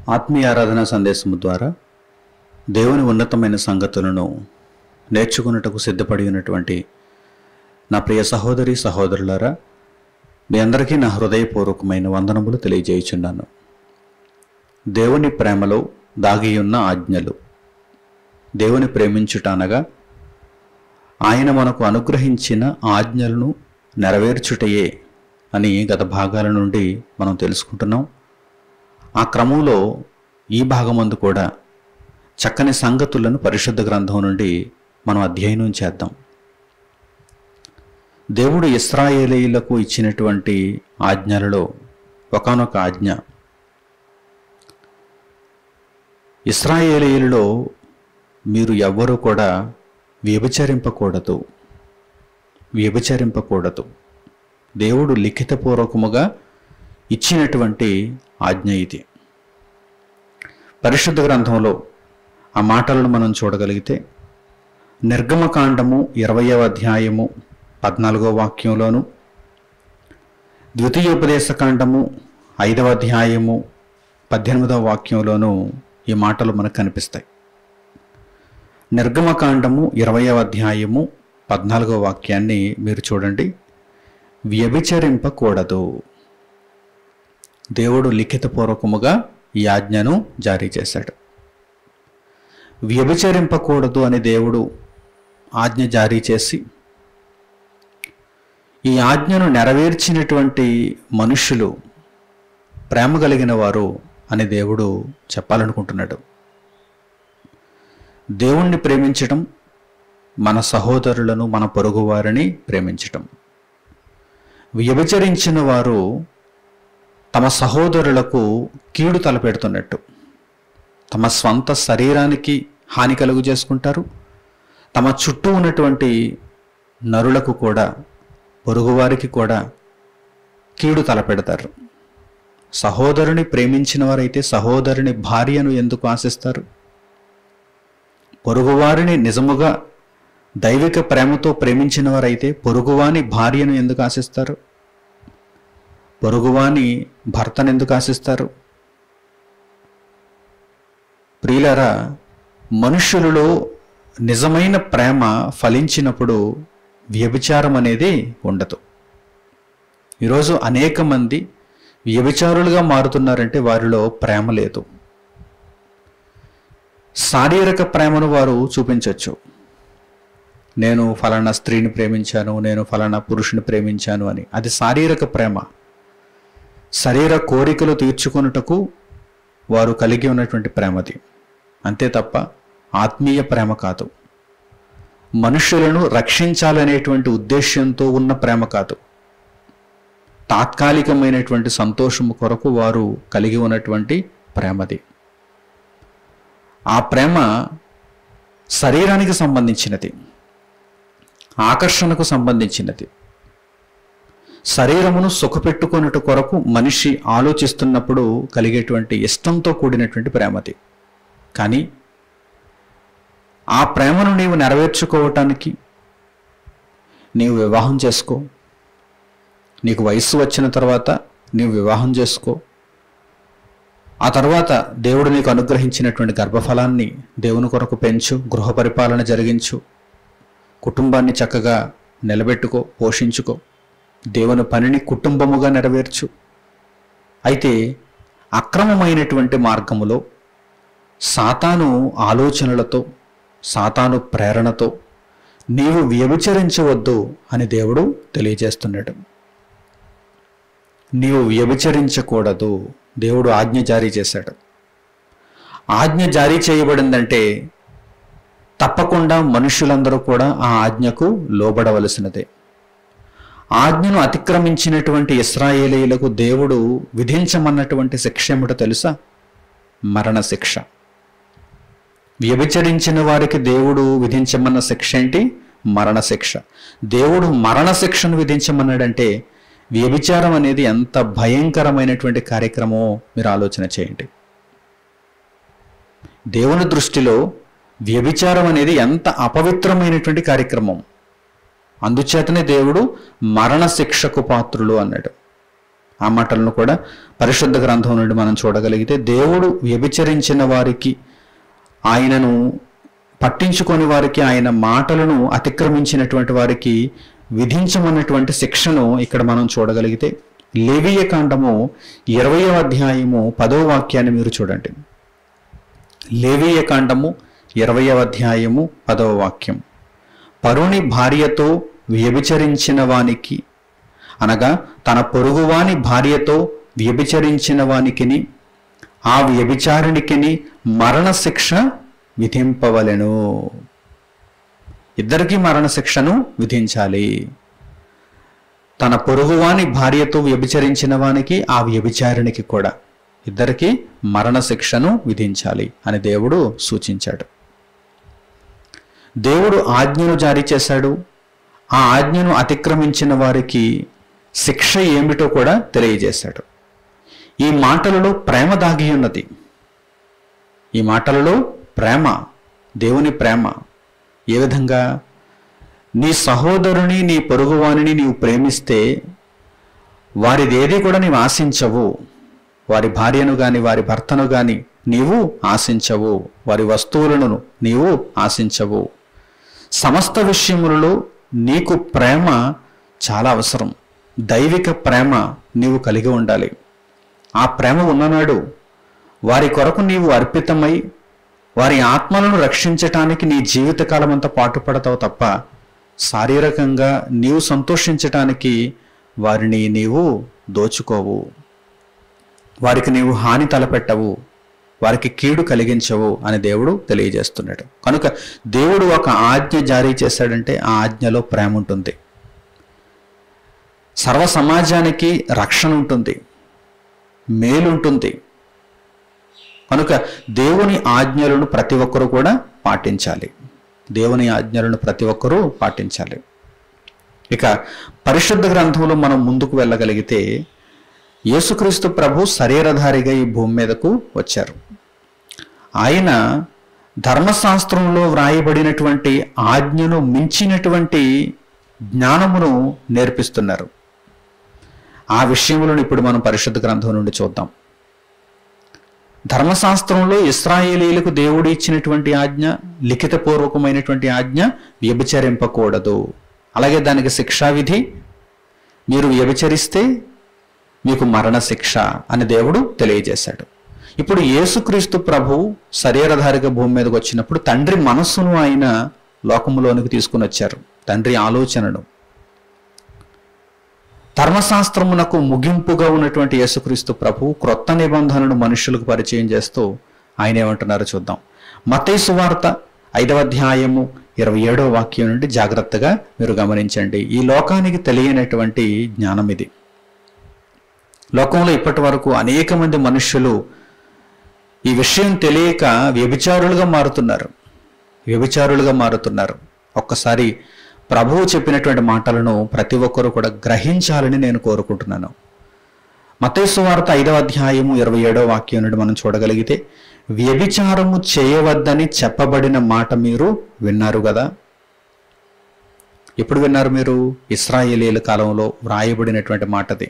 ఆత్మీయ ఆరాధన సందేశము ద్వారా దేవుని ఉన్నతమైన సంగతులను నేర్చుకున్నటకు సిద్ధపడి ఉన్నటువంటి నా ప్రియ సహోదరి సహోదరులారా మీ అందరికీ నా హృదయపూర్వకమైన వందనములు తెలియజేయుచున్నాను దేవుని ప్రేమలో దాగి ఉన్న ఆజ్ఞలు దేవుని ప్రేమించుట అనగా ఆయన మనకు అనుగ్రహించిన ఆజ్ఞలను నెరవేర్చుటయే అని గత భాగాల నుండి మనం తెలుసుకుంటున్నాం ఆ క్రమంలో ఈ భాగమందు కూడా చక్కని సంగతులను పరిశుద్ధ గ్రంథం నుండి మనం అధ్యయనం చేద్దాం దేవుడు ఇస్రాయేలీలకు ఇచ్చినటువంటి ఆజ్ఞలలో ఒకానొక ఆజ్ఞ ఇస్రాయేలీలలో మీరు ఎవ్వరూ కూడా వ్యభిచరింపకూడదు వ్యభిచరింపకూడదు దేవుడు లిఖితపూర్వకముగా ఇచ్చినటువంటి ఆజ్ఞ ఇది పరిశుద్ధ గ్రంథంలో ఆ మాటలను మనం చూడగలిగితే నిర్గమకాండము ఇరవయవ అధ్యాయము పద్నాలుగో వాక్యంలోను ద్వితీయోపదేశకాండము ఐదవ అధ్యాయము పద్దెనిమిదవ వాక్యంలోనూ ఈ మాటలు మనకు కనిపిస్తాయి నిర్గమకాండము ఇరవయవ అధ్యాయము పద్నాలుగో వాక్యాన్ని మీరు చూడండి వ్యభిచరింపకూడదు దేవుడు లిఖితపూర్వకముగా ఈ ఆజ్ఞను జారీ చేశాడు వ్యభిచరింపకూడదు అని దేవుడు ఆజ్ఞ జారీ చేసి ఈ ఆజ్ఞను నెరవేర్చినటువంటి మనుషులు ప్రేమ కలిగిన వారు అని దేవుడు చెప్పాలనుకుంటున్నాడు దేవుణ్ణి ప్రేమించటం మన సహోదరులను మన పొరుగువారిని ప్రేమించటం వ్యభిచరించిన వారు తమ సహోదరులకు కీడు తలపెడుతున్నట్టు తమ స్వంత శరీరానికి హాని కలుగు చేసుకుంటారు తమ చుట్టూ ఉన్నటువంటి నరులకు కూడా పొరుగువారికి కూడా కీడు తలపెడతారు సహోదరుని ప్రేమించిన వారైతే సహోదరుని భార్యను ఎందుకు ఆశిస్తారు పొరుగువారిని నిజముగా దైవిక ప్రేమతో ప్రేమించిన వారైతే పొరుగువాని భార్యను ఎందుకు ఆశిస్తారు పొరుగువాని భర్తను ఎందుకు ఆశిస్తారు ప్రియులరా మనుషులలో నిజమైన ప్రేమ ఫలించినప్పుడు వ్యభిచారం అనేది ఉండదు ఈరోజు అనేక మంది వ్యభిచారులుగా మారుతున్నారంటే వారిలో ప్రేమ లేదు శారీరక ప్రేమను వారు చూపించవచ్చు నేను ఫలానా స్త్రీని ప్రేమించాను నేను ఫలానా పురుషుని ప్రేమించాను అని అది శారీరక ప్రేమ శరీర కోరికలు తీర్చుకొనుటకు వారు కలిగి ఉన్నటువంటి ప్రేమది అంతే తప్ప ఆత్మీయ ప్రేమ కాదు మనుషులను రక్షించాలనేటువంటి ఉద్దేశ్యంతో ఉన్న ప్రేమ కాదు తాత్కాలికమైనటువంటి సంతోషము కొరకు వారు కలిగి ఉన్నటువంటి ప్రేమది ఆ ప్రేమ శరీరానికి సంబంధించినది ఆకర్షణకు సంబంధించినది శరీరమును సుఖపెట్టుకొనుట కొరకు మనిషి ఆలోచిస్తున్నప్పుడు కలిగేటువంటి ఇష్టంతో కూడినటువంటి ప్రేమది కానీ ఆ ప్రేమను నీవు నెరవేర్చుకోవటానికి నీవు వివాహం చేసుకో నీకు వయస్సు వచ్చిన తర్వాత నీవు వివాహం చేసుకో ఆ తర్వాత దేవుడు నీకు అనుగ్రహించినటువంటి గర్భఫలాన్ని దేవుని కొరకు పెంచు గృహ పరిపాలన జరిగించు కుటుంబాన్ని చక్కగా నిలబెట్టుకో పోషించుకో దేవుని పనిని కుటుంబముగా నెరవేర్చు అయితే అక్రమమైనటువంటి మార్గములో సాతాను ఆలోచనలతో సాతాను ప్రేరణతో నీవు వ్యభిచరించవద్దు అని దేవుడు తెలియజేస్తున్నాడు నీవు వ్యభిచరించకూడదు దేవుడు ఆజ్ఞ జారీ చేశాడు ఆజ్ఞ జారీ చేయబడిందంటే తప్పకుండా మనుషులందరూ కూడా ఆ ఆజ్ఞకు లోబడవలసినదే ఆజ్ఞను అతిక్రమించినటువంటి ఇస్రాయేలీలకు దేవుడు విధించమన్నటువంటి శిక్ష ఏమిటో తెలుసా మరణ శిక్ష వ్యభిచరించిన వారికి దేవుడు విధించమన్న శిక్ష ఏంటి మరణ శిక్ష దేవుడు మరణ శిక్షను విధించమన్నాడంటే వ్యభిచారం అనేది ఎంత భయంకరమైనటువంటి కార్యక్రమమో మీరు ఆలోచన చేయండి దేవుని దృష్టిలో వ్యభిచారం అనేది ఎంత అపవిత్రమైనటువంటి కార్యక్రమం అందుచేతనే దేవుడు మరణ శిక్షకు పాత్రులు అన్నాడు ఆ మాటలను కూడా పరిశుద్ధ గ్రంథం నుండి మనం చూడగలిగితే దేవుడు వ్యభిచరించిన వారికి ఆయనను పట్టించుకొని వారికి ఆయన మాటలను అతిక్రమించినటువంటి వారికి విధించమన్నటువంటి శిక్షను ఇక్కడ మనం చూడగలిగితే లేవియ కాండము ఇరవయో అధ్యాయము పదో వాక్యాన్ని మీరు చూడండి లేవియ కాండము ఇరవయవ అధ్యాయము పదవ వాక్యం పరుని భార్యతో వ్యభిచరించిన వానికి అనగా తన పొరుగువాని భార్యతో వ్యభిచరించిన వానికిని ఆ వ్యభిచారిణికిని మరణశిక్ష విధింపవలెను ఇద్దరికీ మరణశిక్షను విధించాలి తన పొరుగువాని భార్యతో వ్యభిచరించిన వానికి ఆ వ్యభిచారిణికి కూడా ఇద్దరికీ మరణశిక్షను విధించాలి అని దేవుడు సూచించాడు దేవుడు ఆజ్ఞను జారీ చేశాడు ఆ ఆజ్ఞను అతిక్రమించిన వారికి శిక్ష ఏమిటో కూడా తెలియజేశాడు ఈ మాటలలో ప్రేమ దాగి ఉన్నది ఈ మాటలలో ప్రేమ దేవుని ప్రేమ ఏ విధంగా నీ సహోదరుని నీ పొరుగువానిని నీవు ప్రేమిస్తే వారిదేది కూడా నీవు ఆశించవు వారి భార్యను గాని వారి భర్తను గాని నీవు ఆశించవు వారి వస్తువులను నీవు ఆశించవు సమస్త విషయములలో నీకు ప్రేమ చాలా అవసరం దైవిక ప్రేమ నీవు కలిగి ఉండాలి ఆ ప్రేమ ఉన్ననాడు వారి కొరకు నీవు అర్పితమై వారి ఆత్మలను రక్షించటానికి నీ జీవితకాలం అంతా పాటుపడతావు తప్ప శారీరకంగా నీవు సంతోషించటానికి వారిని నీవు దోచుకోవు వారికి నీవు హాని తలపెట్టవు వారికి కీడు కలిగించవు అని దేవుడు తెలియజేస్తున్నాడు కనుక దేవుడు ఒక ఆజ్ఞ జారీ చేశాడంటే ఆ ఆజ్ఞలో ప్రేమ ఉంటుంది సర్వ సమాజానికి రక్షణ ఉంటుంది మేలుంటుంది కనుక దేవుని ఆజ్ఞలను ప్రతి ఒక్కరూ కూడా పాటించాలి దేవుని ఆజ్ఞలను ప్రతి ఒక్కరూ పాటించాలి ఇక పరిశుద్ధ గ్రంథంలో మనం ముందుకు వెళ్ళగలిగితే యేసుక్రీస్తు ప్రభు శరీరధారిగా ఈ భూమి మీదకు వచ్చారు ఆయన ధర్మశాస్త్రంలో వ్రాయబడినటువంటి ఆజ్ఞను మించినటువంటి జ్ఞానమును నేర్పిస్తున్నారు ఆ విషయములను ఇప్పుడు మనం పరిశుద్ధ గ్రంథం నుండి చూద్దాం ధర్మశాస్త్రంలో ఇస్రాయేలీలకు దేవుడు ఇచ్చినటువంటి ఆజ్ఞ లిఖితపూర్వకమైనటువంటి ఆజ్ఞ వ్యభిచరింపకూడదు అలాగే దానికి శిక్షావిధి మీరు వ్యభిచరిస్తే మీకు మరణ శిక్ష అని దేవుడు తెలియజేశాడు ఇప్పుడు యేసుక్రీస్తు ప్రభు శరీరధారిగా భూమి మీదకి వచ్చినప్పుడు తండ్రి మనస్సును ఆయన లోకములోనికి తీసుకుని వచ్చారు తండ్రి ఆలోచనను ధర్మశాస్త్రమునకు ముగింపుగా ఉన్నటువంటి యేసుక్రీస్తు ప్రభు క్రొత్త నిబంధనను మనుషులకు పరిచయం చేస్తూ ఆయన ఏమంటున్నారో చూద్దాం మతేసు వార్త ఐదవ అధ్యాయము ఇరవై ఏడవ వాక్యం నుండి జాగ్రత్తగా మీరు గమనించండి ఈ లోకానికి తెలియనటువంటి జ్ఞానం ఇది లోకంలో ఇప్పటి వరకు అనేక మంది మనుష్యులు ఈ విషయం తెలియక వ్యభిచారులుగా మారుతున్నారు వ్యభిచారులుగా మారుతున్నారు ఒక్కసారి ప్రభువు చెప్పినటువంటి మాటలను ప్రతి ఒక్కరూ కూడా గ్రహించాలని నేను కోరుకుంటున్నాను మతేసు వార్త ఐదవ అధ్యాయము ఇరవై ఏడవ వాక్యం నుండి మనం చూడగలిగితే వ్యభిచారము చేయవద్దని చెప్పబడిన మాట మీరు విన్నారు కదా ఎప్పుడు విన్నారు మీరు ఇస్రాయేలీల కాలంలో వ్రాయబడినటువంటి మాటది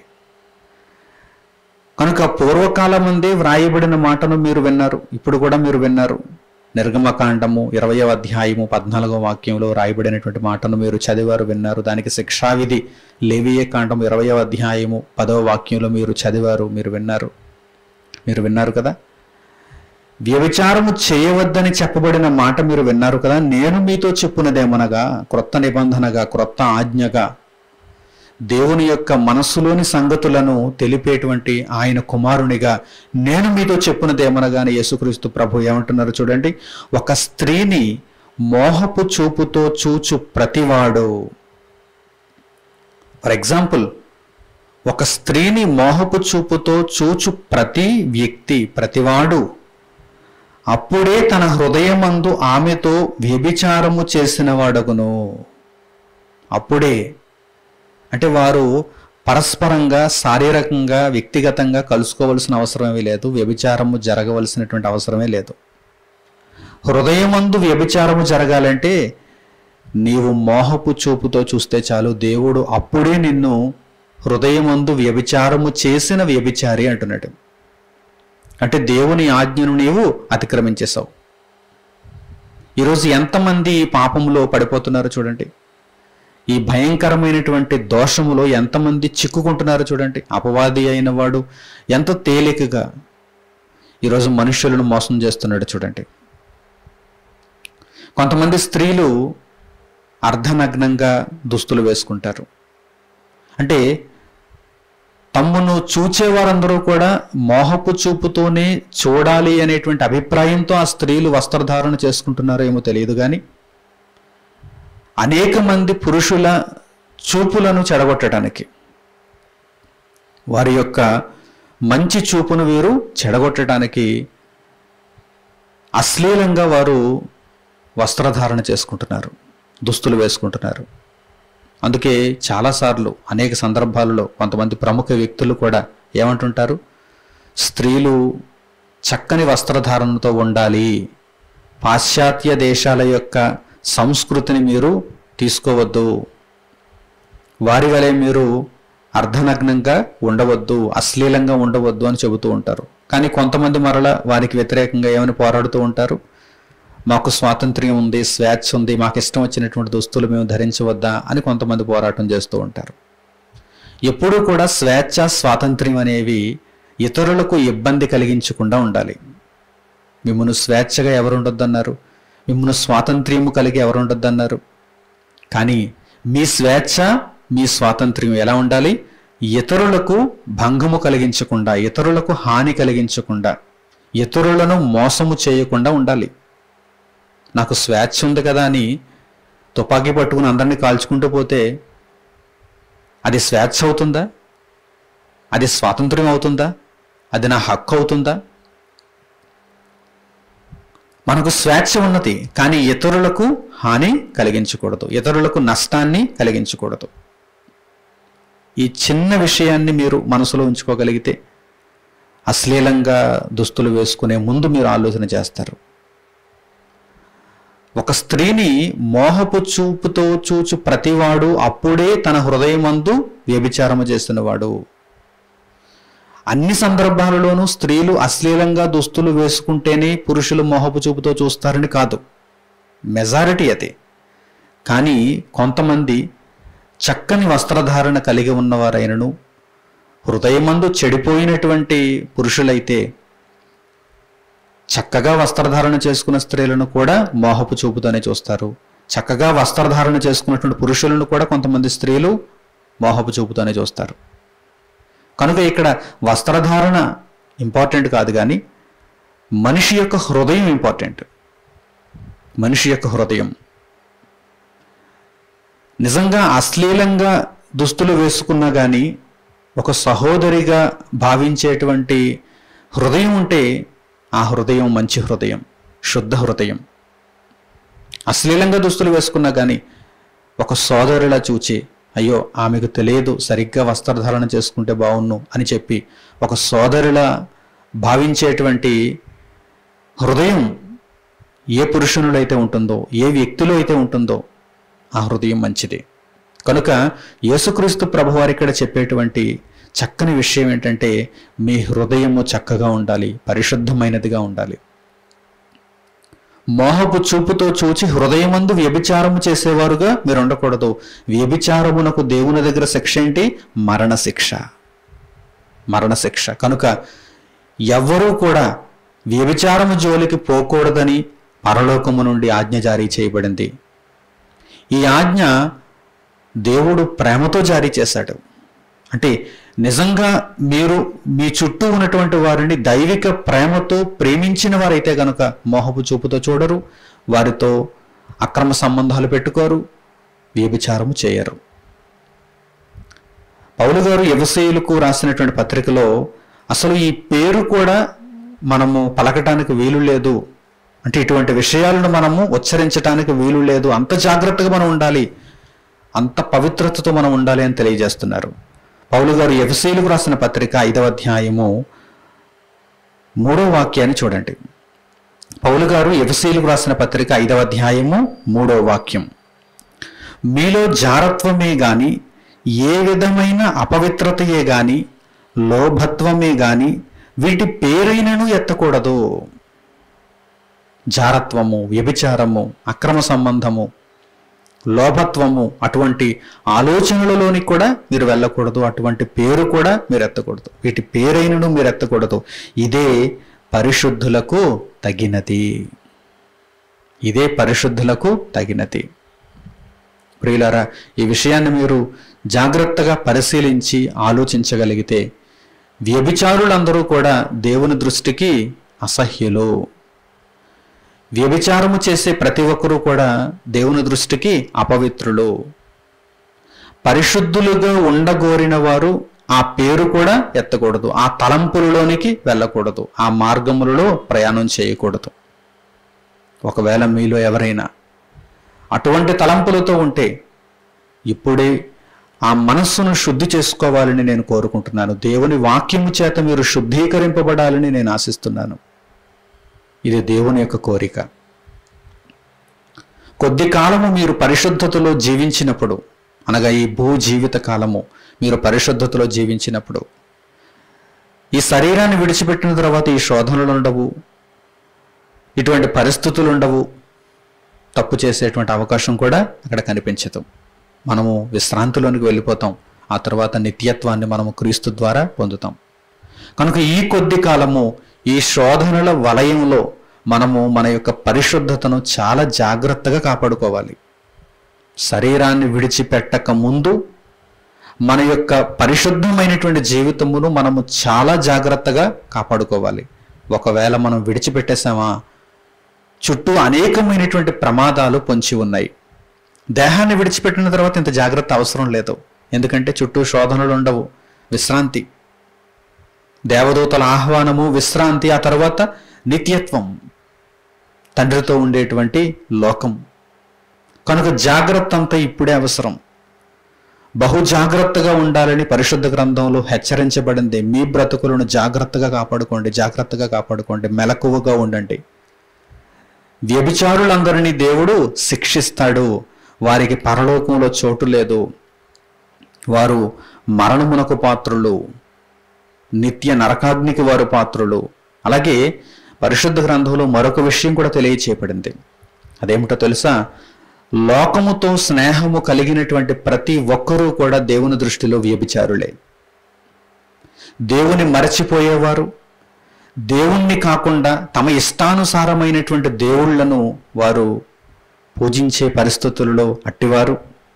కనుక పూర్వకాలం ముందే వ్రాయబడిన మాటను మీరు విన్నారు ఇప్పుడు కూడా మీరు విన్నారు నిర్గమకాండము ఇరవయవ అధ్యాయము పద్నాలుగవ వాక్యంలో రాయబడినటువంటి మాటను మీరు చదివారు విన్నారు దానికి శిక్షావిధి లేవియ కాండము ఇరవయవ అధ్యాయము పదవ వాక్యంలో మీరు చదివారు మీరు విన్నారు మీరు విన్నారు కదా వ్యభిచారము చేయవద్దని చెప్పబడిన మాట మీరు విన్నారు కదా నేను మీతో చెప్పున్నదేమనగా క్రొత్త నిబంధనగా క్రొత్త ఆజ్ఞగా దేవుని యొక్క మనస్సులోని సంగతులను తెలిపేటువంటి ఆయన కుమారునిగా నేను మీతో చెప్పున్నదేమనగానే యేసుక్రీస్తు ప్రభు ఏమంటున్నారు చూడండి ఒక స్త్రీని మోహపు చూపుతో చూచు ప్రతివాడు ఫర్ ఎగ్జాంపుల్ ఒక స్త్రీని మోహపు చూపుతో చూచు ప్రతి వ్యక్తి ప్రతివాడు అప్పుడే తన హృదయమందు ఆమెతో వ్యభిచారము చేసిన వాడగును అప్పుడే అంటే వారు పరస్పరంగా శారీరకంగా వ్యక్తిగతంగా కలుసుకోవలసిన అవసరమే లేదు వ్యభిచారము జరగవలసినటువంటి అవసరమే లేదు హృదయమందు వ్యభిచారము జరగాలంటే నీవు మోహపు చూపుతో చూస్తే చాలు దేవుడు అప్పుడే నిన్ను హృదయమందు వ్యభిచారము చేసిన వ్యభిచారి అంటున్నాడు అంటే దేవుని ఆజ్ఞను నీవు అతిక్రమించేశావు ఈరోజు ఎంతమంది ఈ పాపంలో పడిపోతున్నారో చూడండి ఈ భయంకరమైనటువంటి దోషములో ఎంతమంది చిక్కుకుంటున్నారో చూడండి అపవాది అయిన వాడు ఎంత తేలికగా ఈరోజు మనుషులను మోసం చేస్తున్నాడు చూడండి కొంతమంది స్త్రీలు అర్ధనగ్నంగా దుస్తులు వేసుకుంటారు అంటే తమ్మును చూచేవారందరూ కూడా మోహపు చూపుతోనే చూడాలి అనేటువంటి అభిప్రాయంతో ఆ స్త్రీలు వస్త్రధారణ చేసుకుంటున్నారో ఏమో తెలియదు కానీ అనేక మంది పురుషుల చూపులను చెడగొట్టడానికి వారి యొక్క మంచి చూపును వీరు చెడగొట్టడానికి అశ్లీలంగా వారు వస్త్రధారణ చేసుకుంటున్నారు దుస్తులు వేసుకుంటున్నారు అందుకే చాలాసార్లు అనేక సందర్భాలలో కొంతమంది ప్రముఖ వ్యక్తులు కూడా ఏమంటుంటారు స్త్రీలు చక్కని వస్త్రధారణతో ఉండాలి పాశ్చాత్య దేశాల యొక్క సంస్కృతిని మీరు తీసుకోవద్దు వారి వలె మీరు అర్ధనగ్నంగా ఉండవద్దు అశ్లీలంగా ఉండవద్దు అని చెబుతూ ఉంటారు కానీ కొంతమంది మరల వారికి వ్యతిరేకంగా ఏమని పోరాడుతూ ఉంటారు మాకు స్వాతంత్ర్యం ఉంది స్వేచ్ఛ ఉంది మాకు ఇష్టం వచ్చినటువంటి దుస్తులు మేము ధరించవద్దా అని కొంతమంది పోరాటం చేస్తూ ఉంటారు ఎప్పుడూ కూడా స్వేచ్ఛ స్వాతంత్ర్యం అనేవి ఇతరులకు ఇబ్బంది కలిగించకుండా ఉండాలి మిమ్మల్ని స్వేచ్ఛగా ఎవరు ఉండొద్దన్నారు మిమ్మల్ని స్వాతంత్ర్యము కలిగి ఎవరు ఉండొద్దన్నారు కానీ మీ స్వేచ్ఛ మీ స్వాతంత్ర్యం ఎలా ఉండాలి ఇతరులకు భంగము కలిగించకుండా ఇతరులకు హాని కలిగించకుండా ఇతరులను మోసము చేయకుండా ఉండాలి నాకు స్వేచ్ఛ ఉంది కదా అని తుపాకీ పట్టుకుని అందరినీ కాల్చుకుంటూ పోతే అది స్వేచ్ఛ అవుతుందా అది స్వాతంత్ర్యం అవుతుందా అది నా హక్కు అవుతుందా మనకు స్వేచ్ఛ ఉన్నది కానీ ఇతరులకు హాని కలిగించకూడదు ఇతరులకు నష్టాన్ని కలిగించకూడదు ఈ చిన్న విషయాన్ని మీరు మనసులో ఉంచుకోగలిగితే అశ్లీలంగా దుస్తులు వేసుకునే ముందు మీరు ఆలోచన చేస్తారు ఒక స్త్రీని మోహపు చూపుతో చూచు ప్రతివాడు అప్పుడే తన హృదయమందు వ్యభిచారము చేస్తున్నవాడు అన్ని సందర్భాలలోనూ స్త్రీలు అశ్లీలంగా దుస్తులు వేసుకుంటేనే పురుషులు మోహపు చూపుతో చూస్తారని కాదు మెజారిటీ అది కానీ కొంతమంది చక్కని వస్త్రధారణ కలిగి ఉన్నవారైనను హృదయమందు చెడిపోయినటువంటి పురుషులైతే చక్కగా వస్త్రధారణ చేసుకున్న స్త్రీలను కూడా మోహపు చూపుతోనే చూస్తారు చక్కగా వస్త్రధారణ చేసుకున్నటువంటి పురుషులను కూడా కొంతమంది స్త్రీలు మోహపు చూపుతోనే చూస్తారు కనుక ఇక్కడ వస్త్రధారణ ఇంపార్టెంట్ కాదు కానీ మనిషి యొక్క హృదయం ఇంపార్టెంట్ మనిషి యొక్క హృదయం నిజంగా అశ్లీలంగా దుస్తులు వేసుకున్నా కానీ ఒక సహోదరిగా భావించేటువంటి హృదయం ఉంటే ఆ హృదయం మంచి హృదయం శుద్ధ హృదయం అశ్లీలంగా దుస్తులు వేసుకున్నా కానీ ఒక సోదరులా చూచి అయ్యో ఆమెకు తెలియదు సరిగ్గా వస్త్రధారణ చేసుకుంటే బాగున్ను అని చెప్పి ఒక సోదరులా భావించేటువంటి హృదయం ఏ పురుషునులో అయితే ఉంటుందో ఏ వ్యక్తిలో అయితే ఉంటుందో ఆ హృదయం మంచిది కనుక యేసుక్రీస్తు ప్రభువారు ఇక్కడ చెప్పేటువంటి చక్కని విషయం ఏంటంటే మీ హృదయము చక్కగా ఉండాలి పరిశుద్ధమైనదిగా ఉండాలి మోహపు చూపుతో చూచి హృదయమందు వ్యభిచారము చేసేవారుగా మీరు ఉండకూడదు వ్యభిచారమునకు దేవుని దగ్గర శిక్ష ఏంటి మరణశిక్ష మరణశిక్ష కనుక ఎవ్వరూ కూడా వ్యభిచారము జోలికి పోకూడదని పరలోకము నుండి ఆజ్ఞ జారీ చేయబడింది ఈ ఆజ్ఞ దేవుడు ప్రేమతో జారీ చేశాడు అంటే నిజంగా మీరు మీ చుట్టూ ఉన్నటువంటి వారిని దైవిక ప్రేమతో ప్రేమించిన వారైతే గనుక మోహపు చూపుతో చూడరు వారితో అక్రమ సంబంధాలు పెట్టుకోరు వ్యభిచారము చేయరు పౌలు గారు వ్యవసాయులకు రాసినటువంటి పత్రికలో అసలు ఈ పేరు కూడా మనము పలకటానికి వీలు లేదు అంటే ఇటువంటి విషయాలను మనము ఉచ్చరించటానికి వీలు లేదు అంత జాగ్రత్తగా మనం ఉండాలి అంత పవిత్రతతో మనం ఉండాలి అని తెలియజేస్తున్నారు పౌలు గారు ఎఫ్సీలకు రాసిన పత్రిక ఐదవ అధ్యాయము మూడో వాక్యాన్ని చూడండి పౌలు గారు ఎఫ్సీలకు రాసిన పత్రిక ఐదవ అధ్యాయము మూడో వాక్యం మీలో జారత్వమే గాని ఏ విధమైన అపవిత్రతయే గాని లోభత్వమే గాని వీటి పేరైనను ఎత్తకూడదు జారత్వము వ్యభిచారము అక్రమ సంబంధము లోభత్వము అటువంటి ఆలోచనలలోని కూడా మీరు వెళ్ళకూడదు అటువంటి పేరు కూడా మీరు ఎత్తకూడదు వీటి పేరైనను మీరు ఎత్తకూడదు ఇదే పరిశుద్ధులకు తగినది ఇదే పరిశుద్ధులకు తగినది ప్రియులారా ఈ విషయాన్ని మీరు జాగ్రత్తగా పరిశీలించి ఆలోచించగలిగితే వ్యభిచారులందరూ కూడా దేవుని దృష్టికి అసహ్యులు వ్యభిచారము చేసే ప్రతి ఒక్కరూ కూడా దేవుని దృష్టికి అపవిత్రులు పరిశుద్ధులుగా ఉండగోరిన వారు ఆ పేరు కూడా ఎత్తకూడదు ఆ తలంపులలోనికి వెళ్ళకూడదు ఆ మార్గములలో ప్రయాణం చేయకూడదు ఒకవేళ మీలో ఎవరైనా అటువంటి తలంపులతో ఉంటే ఇప్పుడే ఆ మనస్సును శుద్ధి చేసుకోవాలని నేను కోరుకుంటున్నాను దేవుని వాక్యము చేత మీరు శుద్ధీకరింపబడాలని నేను ఆశిస్తున్నాను ఇది దేవుని యొక్క కోరిక కొద్ది కాలము మీరు పరిశుద్ధతలో జీవించినప్పుడు అనగా ఈ భూ జీవిత కాలము మీరు పరిశుద్ధతలో జీవించినప్పుడు ఈ శరీరాన్ని విడిచిపెట్టిన తర్వాత ఈ శోధనలు ఉండవు ఇటువంటి పరిస్థితులు ఉండవు తప్పు చేసేటువంటి అవకాశం కూడా అక్కడ కనిపించదు మనము విశ్రాంతిలోనికి వెళ్ళిపోతాం ఆ తర్వాత నిత్యత్వాన్ని మనము క్రీస్తు ద్వారా పొందుతాం కనుక ఈ కొద్ది కాలము ఈ శోధనల వలయంలో మనము మన యొక్క పరిశుద్ధతను చాలా జాగ్రత్తగా కాపాడుకోవాలి శరీరాన్ని విడిచిపెట్టక ముందు మన యొక్క పరిశుద్ధమైనటువంటి జీవితమును మనము చాలా జాగ్రత్తగా కాపాడుకోవాలి ఒకవేళ మనం విడిచిపెట్టేసామా చుట్టూ అనేకమైనటువంటి ప్రమాదాలు పొంచి ఉన్నాయి దేహాన్ని విడిచిపెట్టిన తర్వాత ఇంత జాగ్రత్త అవసరం లేదు ఎందుకంటే చుట్టూ శోధనలు ఉండవు విశ్రాంతి దేవదూతల ఆహ్వానము విశ్రాంతి ఆ తర్వాత నిత్యత్వం తండ్రితో ఉండేటువంటి లోకం కనుక జాగ్రత్త అంతా ఇప్పుడే అవసరం బహు జాగ్రత్తగా ఉండాలని పరిశుద్ధ గ్రంథంలో హెచ్చరించబడింది మీ బ్రతుకులను జాగ్రత్తగా కాపాడుకోండి జాగ్రత్తగా కాపాడుకోండి మెలకువగా ఉండండి వ్యభిచారులందరినీ దేవుడు శిక్షిస్తాడు వారికి పరలోకంలో చోటు లేదు వారు మరణమునకు పాత్రులు నిత్య నరకాగ్నికి వారు పాత్రులు అలాగే పరిశుద్ధ గ్రంథంలో మరొక విషయం కూడా తెలియచేయబడింది అదేమిటో తెలుసా లోకముతో స్నేహము కలిగినటువంటి ప్రతి ఒక్కరూ కూడా దేవుని దృష్టిలో వ్యభిచారులే దేవుని మరచిపోయేవారు దేవుణ్ణి కాకుండా తమ ఇష్టానుసారమైనటువంటి దేవుళ్లను వారు పూజించే పరిస్థితులలో అట్టివారు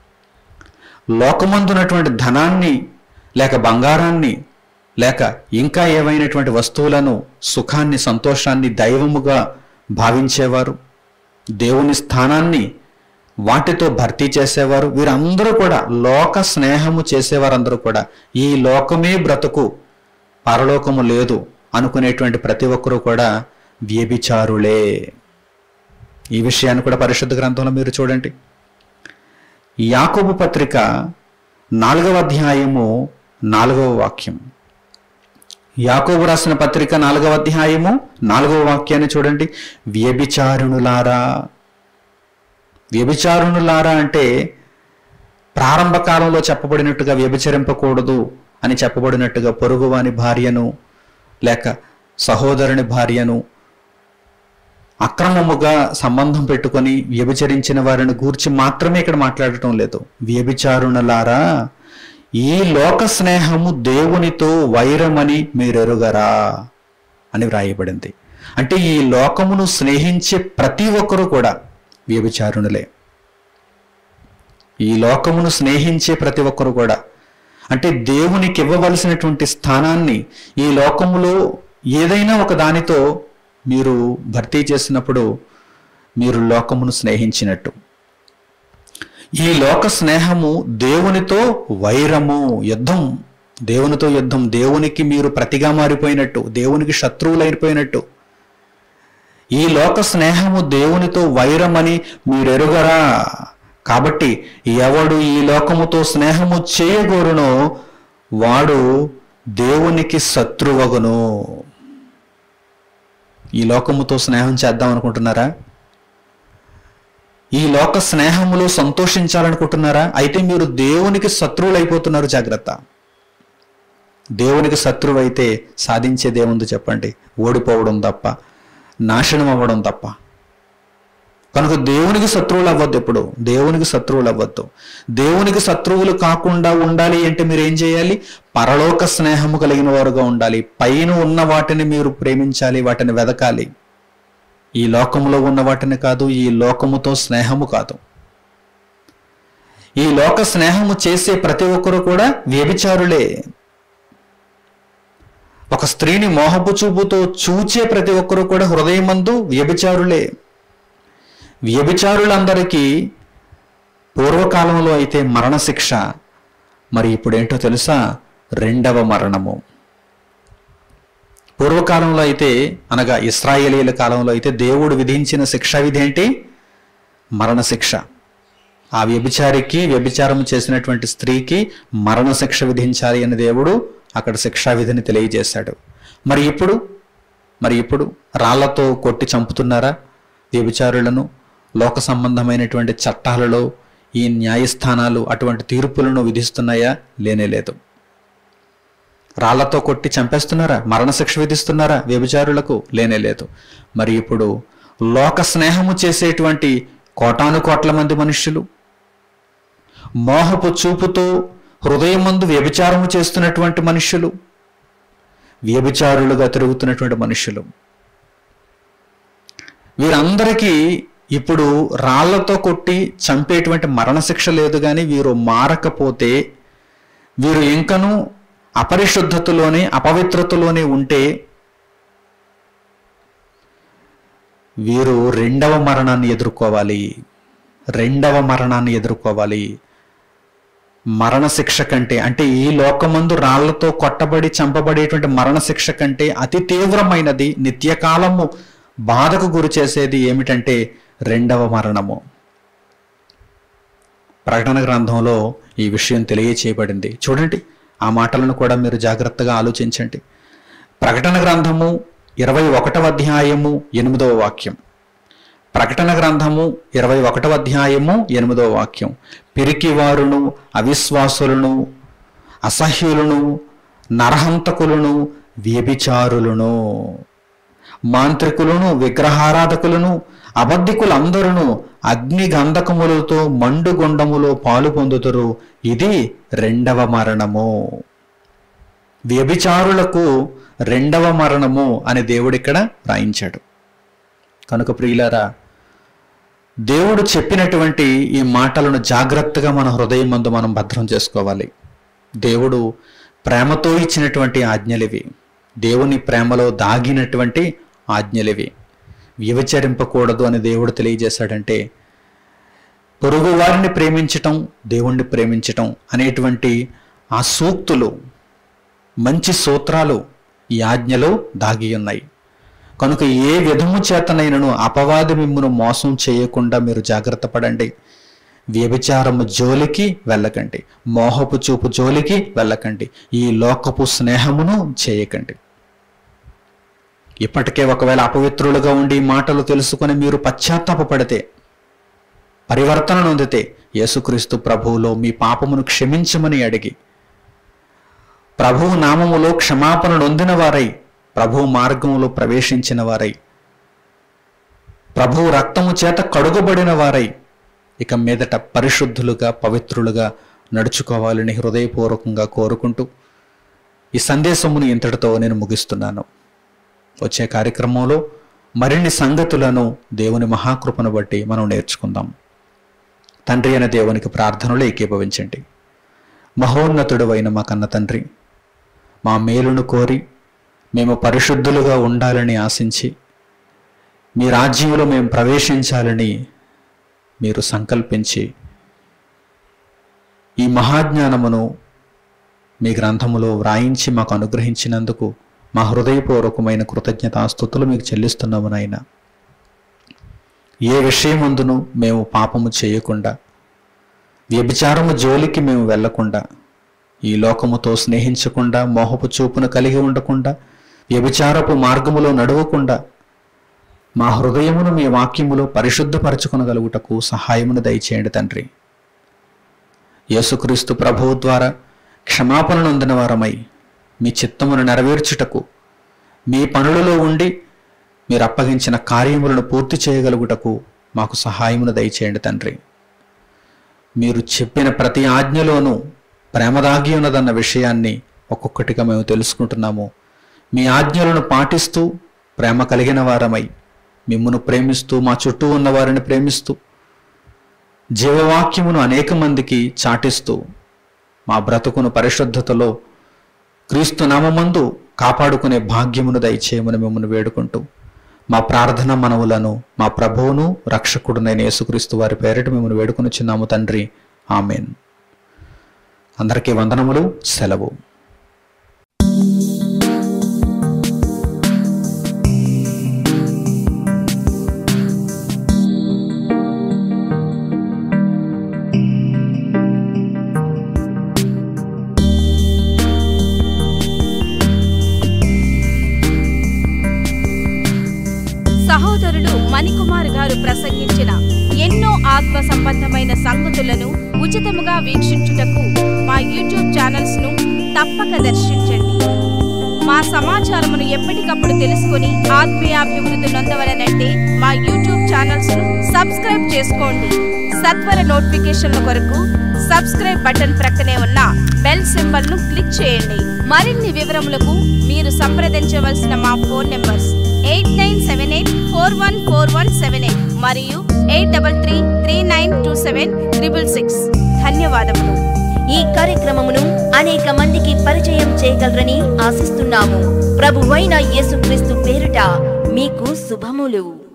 లోకమందునటువంటి ధనాన్ని లేక బంగారాన్ని లేక ఇంకా ఏవైనటువంటి వస్తువులను సుఖాన్ని సంతోషాన్ని దైవముగా భావించేవారు దేవుని స్థానాన్ని వాటితో భర్తీ చేసేవారు వీరందరూ కూడా లోక స్నేహము చేసేవారందరూ కూడా ఈ లోకమే బ్రతుకు పరలోకము లేదు అనుకునేటువంటి ప్రతి ఒక్కరూ కూడా వ్యభిచారులే ఈ విషయాన్ని కూడా పరిశుద్ధ గ్రంథంలో మీరు చూడండి యాకోబు పత్రిక నాలుగవ అధ్యాయము నాలుగవ వాక్యం యాకోబు రాసిన పత్రిక నాలుగవ అధ్యాయము నాలుగవ వాక్యాన్ని చూడండి వ్యభిచారుణులారా వ్యభిచారుణులారా అంటే ప్రారంభ కాలంలో చెప్పబడినట్టుగా వ్యభిచరింపకూడదు అని చెప్పబడినట్టుగా పొరుగువాని భార్యను లేక సహోదరుని భార్యను అక్రమముగా సంబంధం పెట్టుకొని వ్యభిచరించిన వారిని గూర్చి మాత్రమే ఇక్కడ మాట్లాడటం లేదు వ్యభిచారుణలారా ఈ లోక స్నేహము దేవునితో వైరమని మీరెరుగరా అని వ్రాయబడింది అంటే ఈ లోకమును స్నేహించే ప్రతి ఒక్కరూ కూడా వ్యభిచారుణులే ఈ లోకమును స్నేహించే ప్రతి ఒక్కరు కూడా అంటే దేవునికి ఇవ్వవలసినటువంటి స్థానాన్ని ఈ లోకములో ఏదైనా ఒక దానితో మీరు భర్తీ చేసినప్పుడు మీరు లోకమును స్నేహించినట్టు ఈ లోక స్నేహము దేవునితో వైరము యుద్ధం దేవునితో యుద్ధం దేవునికి మీరు ప్రతిగా మారిపోయినట్టు దేవునికి శత్రువులైపోయినట్టు ఈ లోక స్నేహము దేవునితో వైరమని మీరెరుగరా కాబట్టి ఎవడు ఈ లోకముతో స్నేహము చేయగోరునో వాడు దేవునికి శత్రువగును ఈ లోకముతో స్నేహం చేద్దాం అనుకుంటున్నారా ఈ లోక స్నేహములో సంతోషించాలనుకుంటున్నారా అయితే మీరు దేవునికి శత్రువులు అయిపోతున్నారు జాగ్రత్త దేవునికి శత్రువు అయితే సాధించేదేముంది చెప్పండి ఓడిపోవడం తప్ప నాశనం అవ్వడం తప్ప కనుక దేవునికి శత్రువులు అవ్వద్దు ఎప్పుడు దేవునికి శత్రువులు అవ్వద్దు దేవునికి శత్రువులు కాకుండా ఉండాలి అంటే మీరు ఏం చేయాలి పరలోక స్నేహము కలిగిన వారుగా ఉండాలి పైన ఉన్న వాటిని మీరు ప్రేమించాలి వాటిని వెదకాలి ఈ లోకములో ఉన్న వాటిని కాదు ఈ లోకముతో స్నేహము కాదు ఈ లోక స్నేహము చేసే ప్రతి ఒక్కరు కూడా వ్యభిచారులే ఒక స్త్రీని మోహపు చూపుతో చూచే ప్రతి ఒక్కరు కూడా హృదయమందు వ్యభిచారులే వ్యభిచారులందరికీ పూర్వకాలంలో అయితే మరణశిక్ష మరి ఇప్పుడేంటో తెలుసా రెండవ మరణము పూర్వకాలంలో అయితే అనగా ఇస్రాయేలీల కాలంలో అయితే దేవుడు విధించిన శిక్షా విధి ఏంటి మరణశిక్ష ఆ వ్యభిచారికి వ్యభిచారం చేసినటువంటి స్త్రీకి మరణశిక్ష విధించాలి అని దేవుడు అక్కడ శిక్షా విధిని తెలియజేశాడు మరి ఇప్పుడు మరి ఇప్పుడు రాళ్లతో కొట్టి చంపుతున్నారా వ్యభిచారులను లోక సంబంధమైనటువంటి చట్టాలలో ఈ న్యాయస్థానాలు అటువంటి తీర్పులను విధిస్తున్నాయా లేనే లేదు రాళ్లతో కొట్టి చంపేస్తున్నారా మరణశిక్ష విధిస్తున్నారా వ్యభిచారులకు లేనే లేదు మరి ఇప్పుడు లోక స్నేహము చేసేటువంటి కోటాను కోట్ల మంది మనుష్యులు మోహపు చూపుతో హృదయమందు వ్యభిచారము చేస్తున్నటువంటి మనుష్యులు వ్యభిచారులుగా తిరుగుతున్నటువంటి మనుష్యులు వీరందరికీ ఇప్పుడు రాళ్లతో కొట్టి చంపేటువంటి మరణశిక్ష లేదు కానీ వీరు మారకపోతే వీరు ఇంకనూ అపరిశుద్ధతలోనే అపవిత్రతలోనే ఉంటే వీరు రెండవ మరణాన్ని ఎదుర్కోవాలి రెండవ మరణాన్ని ఎదుర్కోవాలి మరణశిక్ష కంటే అంటే ఈ లోకమందు రాళ్లతో కొట్టబడి చంపబడేటువంటి మరణశిక్ష కంటే అతి తీవ్రమైనది నిత్యకాలము బాధకు గురి చేసేది ఏమిటంటే రెండవ మరణము ప్రకటన గ్రంథంలో ఈ విషయం తెలియచేయబడింది చూడండి ఆ మాటలను కూడా మీరు జాగ్రత్తగా ఆలోచించండి ప్రకటన గ్రంథము ఇరవై ఒకటవ అధ్యాయము ఎనిమిదవ వాక్యం ప్రకటన గ్రంథము ఇరవై ఒకటవ అధ్యాయము ఎనిమిదవ వాక్యం పిరికివారును అవిశ్వాసులను అసహ్యులను నరహంతకులను వ్యభిచారులను మాంత్రికులను విగ్రహారాధకులను అబద్ధికులందరూ అగ్ని గంధకములతో మండుగుండములో పాలు పొందుతురు ఇది రెండవ మరణము వ్యభిచారులకు రెండవ మరణము అని దేవుడిక్కడ రాయించాడు కనుక ప్రియులారా దేవుడు చెప్పినటువంటి ఈ మాటలను జాగ్రత్తగా మన హృదయం ముందు మనం భద్రం చేసుకోవాలి దేవుడు ప్రేమతో ఇచ్చినటువంటి ఆజ్ఞలివి దేవుని ప్రేమలో దాగినటువంటి ఆజ్ఞలివి వ్యవచరింపకూడదు అని దేవుడు తెలియజేశాడంటే పొరుగు వారిని ప్రేమించటం దేవుణ్ణి ప్రేమించటం అనేటువంటి ఆ సూక్తులు మంచి సూత్రాలు ఈ ఆజ్ఞలో దాగి ఉన్నాయి కనుక ఏ విధము చేతనైనను అపవాది మిమ్మును మోసం చేయకుండా మీరు జాగ్రత్త పడండి వ్యభిచారము జోలికి వెళ్ళకండి మోహపు చూపు జోలికి వెళ్ళకండి ఈ లోకపు స్నేహమును చేయకండి ఇప్పటికే ఒకవేళ అపవిత్రులుగా ఉండి ఈ మాటలు తెలుసుకొని మీరు పశ్చాత్తాపపడితే పరివర్తన నొందితే యేసుక్రీస్తు ప్రభువులో మీ పాపమును క్షమించమని అడిగి ప్రభువు నామములో క్షమాపణ నొందిన వారై ప్రభువు మార్గములో ప్రవేశించిన వారై ప్రభువు రక్తము చేత కడుగబడిన వారై ఇక మీదట పరిశుద్ధులుగా పవిత్రులుగా నడుచుకోవాలని హృదయపూర్వకంగా కోరుకుంటూ ఈ సందేశమును ఇంతటితో నేను ముగిస్తున్నాను వచ్చే కార్యక్రమంలో మరిన్ని సంగతులను దేవుని మహాకృపను బట్టి మనం నేర్చుకుందాం తండ్రి అయిన దేవునికి ప్రార్థనలు ఏకీభవించండి మహోన్నతుడు అయిన మా కన్న తండ్రి మా మేలును కోరి మేము పరిశుద్ధులుగా ఉండాలని ఆశించి మీ రాజ్యంలో మేము ప్రవేశించాలని మీరు సంకల్పించి ఈ మహాజ్ఞానమును మీ గ్రంథములో వ్రాయించి మాకు అనుగ్రహించినందుకు మా హృదయపూర్వకమైన కృతజ్ఞతాస్థుతులు మీకు చెల్లిస్తున్నాము నాయన ఏ విషయమందును మేము పాపము చేయకుండా వ్యభిచారము జోలికి మేము వెళ్లకుండా ఈ లోకముతో స్నేహించకుండా మోహపు చూపును కలిగి ఉండకుండా వ్యభిచారపు మార్గములో నడవకుండా మా హృదయమును మీ వాక్యములో పరిశుద్ధపరచుకొనగలుగుటకు సహాయమును దయచేయండి తండ్రి యేసుక్రీస్తు ప్రభువు ద్వారా క్షమాపణ నొందిన వారమై మీ చిత్తమును నెరవేర్చుటకు మీ పనులలో ఉండి మీరు అప్పగించిన కార్యములను పూర్తి చేయగలుగుటకు మాకు సహాయమును దయచేయండి తండ్రి మీరు చెప్పిన ప్రతి ఆజ్ఞలోనూ ప్రేమ దాగి ఉన్నదన్న విషయాన్ని ఒక్కొక్కటిగా మేము తెలుసుకుంటున్నాము మీ ఆజ్ఞలను పాటిస్తూ ప్రేమ కలిగిన వారమై మిమ్మును ప్రేమిస్తూ మా చుట్టూ ఉన్న వారిని ప్రేమిస్తూ జీవవాక్యమును అనేక మందికి చాటిస్తూ మా బ్రతుకును పరిశుద్ధతలో క్రీస్తు నామమందు కాపాడుకునే భాగ్యమును దయచేయమని మిమ్మల్ని వేడుకుంటూ మా ప్రార్థన మనవులను మా ప్రభువును రక్షకుడునైన యేసుక్రీస్తు వారి పేరిట మిమ్మల్ని వేడుకొని చిన్నాము తండ్రి ఆమెన్ అందరికీ వందనములు సెలవు సహోదరులు మణికుమార్ గారు ప్రసంగించిన ఎన్నో ఆత్మ సంబంధమైన సంగతులను ఉచితముగా వీక్షించుటకు మా యూట్యూబ్ ఛానల్స్ ను తప్పక దర్శించండి మా సమాచారమును ఎప్పటికప్పుడు తెలుసుకుని ఆత్మీయాభివృద్ధి నొందవలనంటే మా యూట్యూబ్ ఛానల్స్ ను సబ్స్క్రైబ్ చేసుకోండి సత్వర నోటిఫికేషన్ల కొరకు సబ్స్క్రైబ్ బటన్ ప్రక్కనే ఉన్న బెల్ సింబల్ ను క్లిక్ చేయండి మరిన్ని వివరములకు మీరు సంప్రదించవలసిన మా phone numbers eight nine seven eight four one four one seven eight మరియు eight double three three nine two seven triple six ధన్యవాదములు ఈ కార్యక్రమమును అనేక మందికి పరిచయం చేయగలరని ఆశిస్తున్నాము ప్రభువైన యేసుక్రీస్తు పేరిట మీకు శుభములు